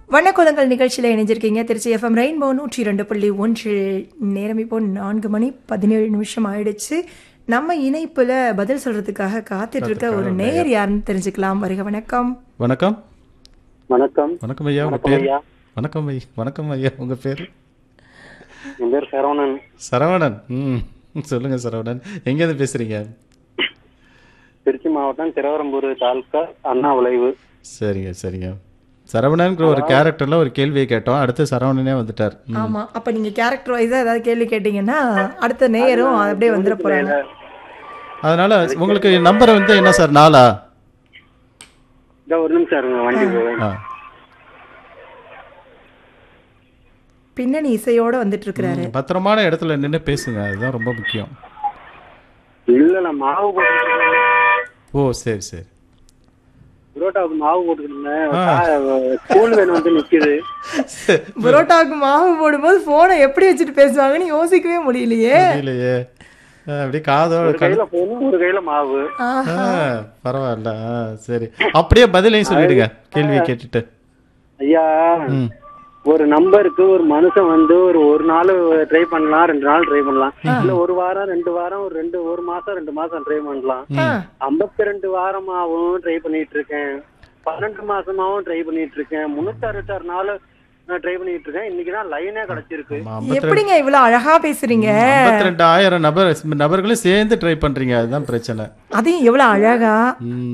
வண்ணக்குலங்கள் நிகழ்ச்சியில் இணைஞ்சிருக்கீங்க Trichy FM rainbow நூற்றி இரண்டு புள்ளி ஒன்றில் நேரம் இப்போ நான்கு மணி பதினேழு நிமிஷம் ஆயிடுச்சு நம்ம இணைப்புல பதில் சொல்றதுக்காக காத்துட்டு இருக்க ஒரு நேயர் யாருன்னு தெரிஞ்சுக்கலாம் வருக வணக்கம் வணக்கம் வணக்கம் வணக்கம் ஐயா உங்க வணக்கம் பேர் ஐயா வணக்கம் ஐயா வணக்கம் ஐயா உங்க பேர் என் பேர் சரவணன் சரவணன் ம் சொல்லுங்க சரவணன் எங்கேருந்து பேசுறீங்க திருச்சி மாவட்டம் திருவரம்பூர் தாலுக்கா அண்ணா விளைவு சரிங்க சரிங்க சரவணன்கிற ஒரு கேரக்டர்ல ஒரு கேள்வியை கேட்டோம் அடுத்து சரவணனே வந்துட்டார் ம். ஆமா அப்ப நீங்க கேரக்டர் வைஸா ஏதாவது கேள்வி கேட்டீங்கன்னா அடுத்த நேயரும் அப்படியே வந்துட போறாங்க அதனால உங்களுக்கு நம்பர் வந்து என்ன சார் நாலா இந்த ஒரு நிமிஷம் இருங்க வண்டி போவேன் ஆ பின்னணி இசையோட வந்துட்டு இருக்கிறாரு ம், பத்திரமான இடத்துல நின்று பேசுங்க அதுதான் ரொம்ப முக்கியம் இல்ல நான் மாவு போட்டுக்கிட்டு ஓ சரி சரி புரோட்டாவுக்கு மாவு போட்டுக்கிட்டு ஸ்கூல் வேணும் வந்து நிக்குது புரோட்டாவுக்கு மாவு போடும்போது போனை எப்படி வச்சுட்டு பேசுவாங்கன்னு யோசிக்கவே முடியலையே இல்லையே அப்படியே காதோட ஒரு கையில போகணும் ஒரு கையில மாவு ஆ, ஆ, பரவாயில்ல ஆ, சரி அப்படியே பதிலையும் சொல்லிடுங்க கேள்வியை கேட்டுட்டு ஐயா ம் ஒரு நம்பருக்கு ஒரு மனுஷன் வந்து ஒரு ஒரு நாள் ட்ரை பண்ணலாம் ரெண்டு நாள் ட்ரை பண்ணலாம் இல்ல ஒரு வாரம் ரெண்டு வாரம் ஒரு ரெண்டு ஒரு மாசம் ரெண்டு மாசம் ட்ரை பண்ணலாம் ஆ. ஐம்பத்தி ரெண்டு வாரமாவும் ட்ரை பண்ணிட்டு இருக்கேன் பன்னெண்டு மாசமாவும் ட்ரை பண்ணிட்டு இருக்கேன் முன்னூத்தி அறுபத்தாறு நாள் நான் ட்ரை பண்ணிட்டு இருக்கேன் இன்னைக்கு தான் லைனே கிடைச்சிருக்கு ஆமா, ஐம்பத்தி எப்படிங்க இவ்வளவு அழகா பேசுறீங்க ஐம்பத்தி ரெண்டாயிரம் நபர் நபர்களும் சேர்ந்து ட்ரை பண்றீங்க அதுதான் பிரச்சனை அதையும் எவ்வளவு அழகா ம்